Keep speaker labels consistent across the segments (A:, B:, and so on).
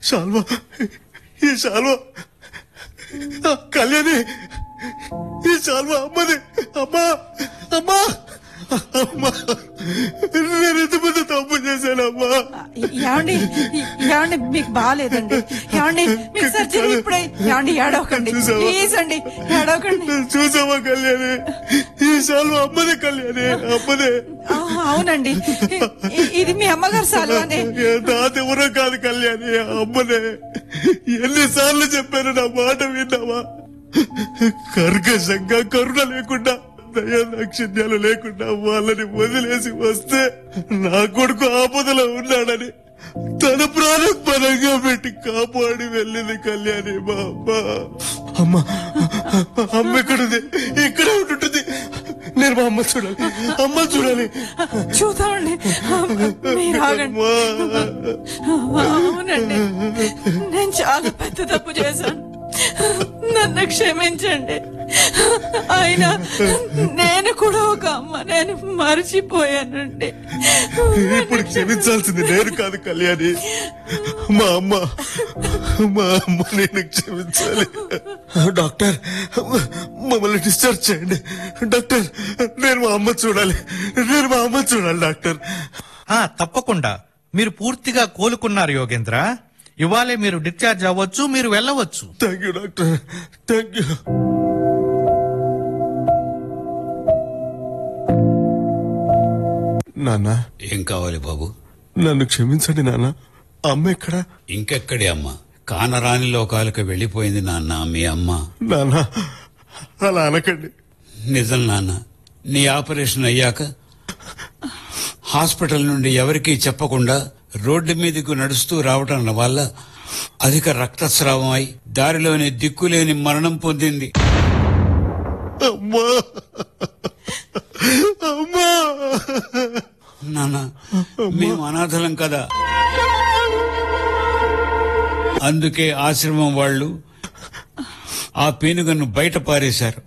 A: శాల్వా ఈ శాల్వా ఆ, కళ్యాణి ఈ శాల్వా అమ్మది అమ్మా అమ్మా అమ్మా నేను ఎంతమంది తప్పు చేశానమ్మా
B: ఏమండి ఏమండి మీకు బాగాలేదండి ఏమండి మీకు సర్జరీ ఇప్పుడే ఏమండి ఏడవకండి
A: చూసావా?
B: ప్లీజ్ అండి ఏడవకండి
A: చూసావా కళ్యాణి ఈ శాల్వా అమ్మది కళ్యాణి అమ్మదే
B: ఆ, అవునండి ఇ- ఇది మీ అమ్మగారు సాల్వానే
A: నాదెవరో కాదు కళ్యాణి అమ్మనే ఎన్నిసార్లు చెప్పాను నా మాట విన్నావా కర్కశంగా కరుణ లేకుండా దయా దాక్షిణ్యాలు లేకుండా వాళ్ళని వదిలేసి వస్తే నా కొడుకు ఆపదలో ఉన్నాడని తన ప్రాణం పరంగా పెట్టి కాపాడి వెళ్ళింది కళ్యాణి మా అమ్మ అమ్మ అమ్మ ఎక్కడుంది ఇక్కడే ఉంటుంటుంది నేను మా అమ్మ చూడాలి అమ్మ చూడాలి
B: చూద్దామండి మీరు ఆగండి
A: అమ్మా.
B: అవునండి నేను చాలా పెద్ద తప్పు చేశాను నన్ను క్షమించండి అయినా నేను కూడా ఒక అమ్మ నేను మర్చిపోయానండి
A: ఇప్పుడు క్షమించాల్సింది నేను కాదు కళ్యాణి మా అమ్మ మా అమ్మ నేను క్షమించాలి డాక్టర్ మమ్మల్ని డిశ్చార్జ్ చేయండి డాక్టర్ నేను మా అమ్మ చూడాలి నేను మా అమ్మ చూడాలి డాక్టర్
C: ఆ తప్పకుండా మీరు పూర్తిగా కోలుకున్నారు యోగేంద్ర ఇవాళే మీరు డిశ్చార్జ్ అవ్వచ్చు మీరు వెళ్ళవచ్చు
A: thank you doctor thank you నాన్న
D: ఏం కావాలి బాబు
A: నన్ను క్షమించండి నాన్న అమ్మ ఎక్కడ
D: ఇంకెక్కడే అమ్మ కానరాని లోకాలకు వెళ్ళిపోయింది నాన్న మీ అమ్మ
A: నాన్న అలా అనకండి
D: నిజం నాన్న నీ ఆపరేషన్ అయ్యాక హాస్పిటల్ నుండి ఎవరికీ చెప్పకుండా రోడ్డు మీదకు నడుస్తూ రావటం వల్ల అధిక రక్తస్రావం అయి దారిలోనే దిక్కులేని మరణం పొందింది
A: అమ్మా అమ్మా
D: నాన్న మేము అనాథలం కదా అందుకే ఆశ్రమం వాళ్ళు ఆ పేనుగను బయట పారేశారు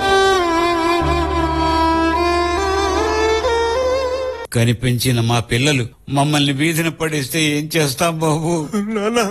D: కనిపించిన మా పిల్లలు మమ్మల్ని వీధిన పడేస్తే ఏం చేస్తాం బాబు
A: నాన్న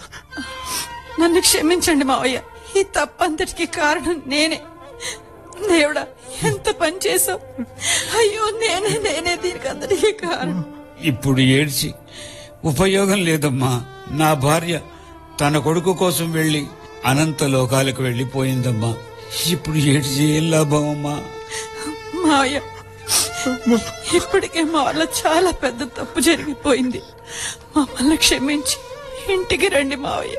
B: నన్ను క్షమించండి మావయ్య ఈ తప్పంతటికి కారణం నేనే దేవుడా ఎంత పని చేసావు అయ్యో నేనే నేనే దీనికి అందరికీ కారణం
D: ఇప్పుడు ఏడ్చి ఉపయోగం లేదమ్మా నా భార్య తన కొడుకు కోసం వెళ్లి అనంత లోకాలకు వెళ్లిపోయిందమ్మా ఇప్పుడు ఏడ్చి ఏం లాభమమ్మా
B: మావయ్య ఇప్పటికే మా వల్ల చాలా పెద్ద తప్పు జరిగిపోయింది మమ్మల్ని క్షమించి ఇంటికి రండి మావయ్య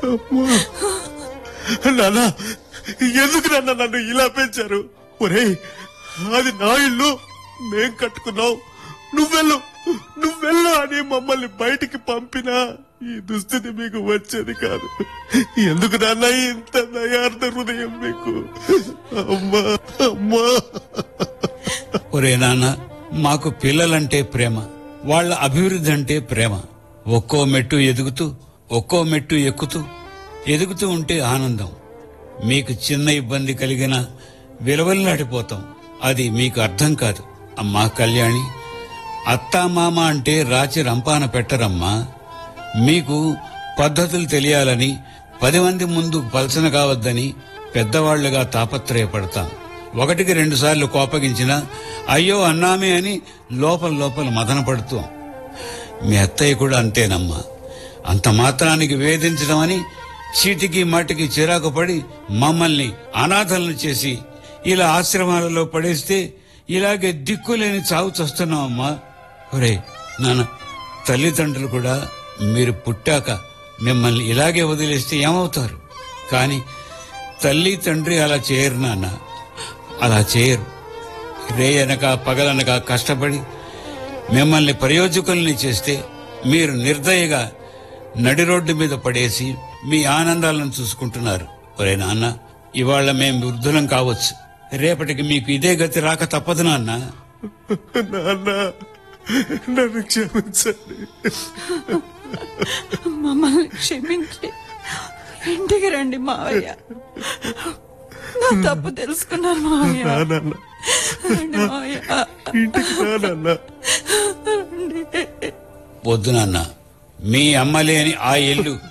A: నాన్న ఎందుకు నాన్న నన్ను ఇలా పెంచారు ఒరేయ్ అది నా ఇల్లు మేం కట్టుకున్నావు నువ్వెళ్ళు నువ్వెళ్ళు అని మమ్మల్ని బయటికి పంపినా ఈ దుస్థితి మీకు వచ్చేది కాదు ఎందుకు నాన్న ఇంత దయార్థ హృదయం మీకు అమ్మా అమ్మా
D: ఒరే నాన్న మాకు పిల్లలంటే ప్రేమ వాళ్ళ అభివృద్ధి అంటే ప్రేమ ఒక్కో మెట్టు ఎదుగుతూ ఒక్కో మెట్టు ఎక్కుతూ ఎదుగుతూ ఉంటే ఆనందం మీకు చిన్న ఇబ్బంది కలిగినా విలవల్లాడిపోతాం అది మీకు అర్థం కాదు అమ్మా కళ్యాణి అత్తామామ అంటే రాచి రంపాన పెట్టరమ్మా మీకు పద్ధతులు తెలియాలని పది మంది ముందు పలసన కావద్దని పెద్దవాళ్లుగా తాపత్రయపడతాం ఒకటికి రెండు సార్లు కోపగించినా అయ్యో అన్నామే అని లోపల లోపల మదన పడుతాం మీ అత్తయ్య కూడా అంతేనమ్మా అంత మాత్రానికి వేధించడం అని చీటికి మాటికి చిరాకు పడి మమ్మల్ని అనాథలను చేసి ఇలా ఆశ్రమాలలో పడేస్తే ఇలాగే దిక్కులేని చావు చస్తున్నామమ్మా ఒరే నాన్న తల్లిదండ్రులు కూడా మీరు పుట్టాక మిమ్మల్ని ఇలాగే వదిలేస్తే ఏమవుతారు కానీ తల్లి తండ్రి అలా చేయరు నాన్న అలా చేయరు రేయనక పగలనక కష్టపడి మిమ్మల్ని ప్రయోజకుల్ని చేస్తే మీరు నిర్దయగా నడి రోడ్డు మీద పడేసి మీ ఆనందాలను చూసుకుంటున్నారు ఒరే నాన్న ఇవాళ మేం వృద్ధులం కావచ్చు రేపటికి మీకు ఇదే గతి రాక తప్పదు నాన్న
A: నాన్న నన్ను క్షమించండి
B: మమ్మల్ని క్షమించి ఇంటికి రండి మావయ్య నా తప్పు తెలుసుకున్నాను మావయ్య
A: రా నాన్న
B: రండి మావయ్య
A: ఇంటికి రా నాన్న
B: రండి
D: వద్దు నాన్న మీ అమ్మ లేని ఆ ఇల్లు